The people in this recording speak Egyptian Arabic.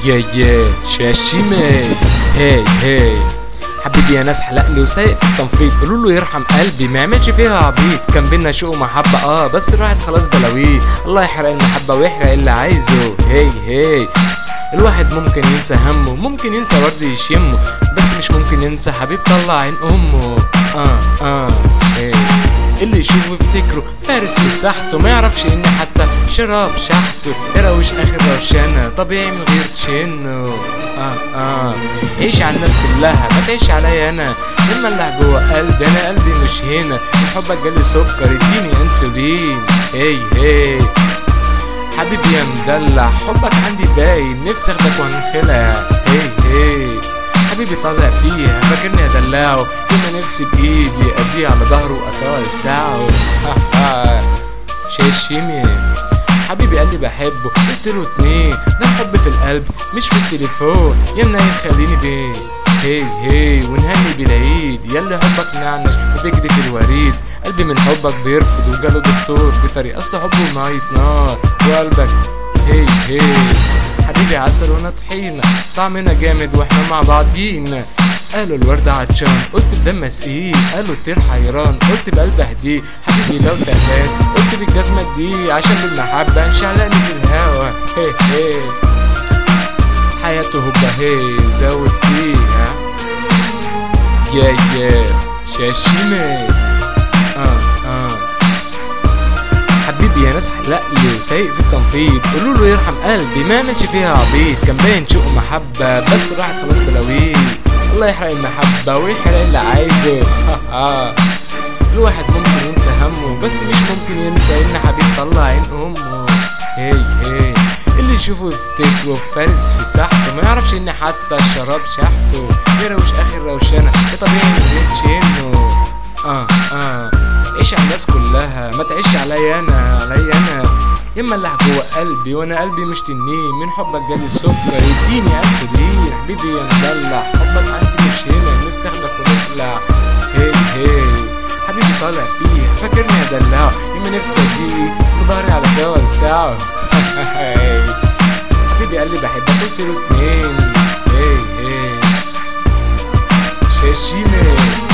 يا يا شاشيمي هاي هاي حبيبي يا ناس حلق لي وسايق في التنفيذ قولوا له يرحم قلبي ما يعملش فيها عبيط كان بينا شوق ومحبه اه بس راحت خلاص بلاويه الله يحرق المحبه ويحرق اللي عايزه هاي هاي الواحد ممكن ينسى همه ممكن ينسى ورد يشمه بس مش ممكن ينسى حبيب طلع عين امه اه اه هاي اللي يشوفه يفتكره فارس في ساحته ما يعرفش ان حتى شراب شحته يروش اخر روشانه طبيعي من غير تشنه اه اه عيش على الناس كلها ما تعيش عليا انا لما اللي جوه قلبي انا قلبي مش هنا من حبك جالي سكر اديني انسولين هي هي حبيبي يا مدلع حبك عندي باين نفسي اخدك وانخلع هي هي حبيبي طالع فيها فاكرني ادلعه يما نفسي بايدي اديه على ظهره واطال ساعه شاشيمي حبيبي قال لي بحبه قلت له اتنين ده الحب في القلب مش في التليفون يا منين خليني بيه هي هي ونهني بالعيد ياللي حبك نعنش وبيجري في الوريد قلبي من حبك بيرفض وجاله دكتور بطريقة اصل حبه مية نار وقلبك هي هي حبيبي عسل وانا طحينة طعمنا جامد واحنا مع بعضينا قالوا الورد عطشان قلت بدم اسقيه قالوا الطير حيران قلت بقلب اهديه حبيبي لو تعبان قلت بالجزمة دي عشان بالمحبة شعلقني في الهوا هي هي حياته هبة هي زود فيها يا يا شاشيمي اه اه حبيبي يا ناس حلق لي وسايق في التنفيذ قولوا له يرحم قلبي ما عملش فيها عبيط كان باين شوق محبة بس راحت خلاص بلاويه الله يحرق المحبة ويحرق اللي عايزه الواحد ممكن ينسى همه بس مش ممكن ينسى ان حبيب طلع عين امه هي هي اللي يشوفه يفتكره فارس في ساحته ما يعرفش ان حتى الشراب شحته يروش اخر روشانة ده طبيعي من غير تشينه اه اه عيش على الناس كلها ما تعيش عليا انا عليا انا يما اللي جوه قلبي وانا قلبي مش تنين من حبك جالي السكر اديني انسولين حبيبي يا مدلع حبك عندي مش هنا نفسي اخدك ونخلع هي هي حبيبي طالع فيه فاكرني ادلعه يما نفسي اديه وضهري على فيها ساعة حبيبي قال لي بحبك قلت له اتنين هي هي شاشيمي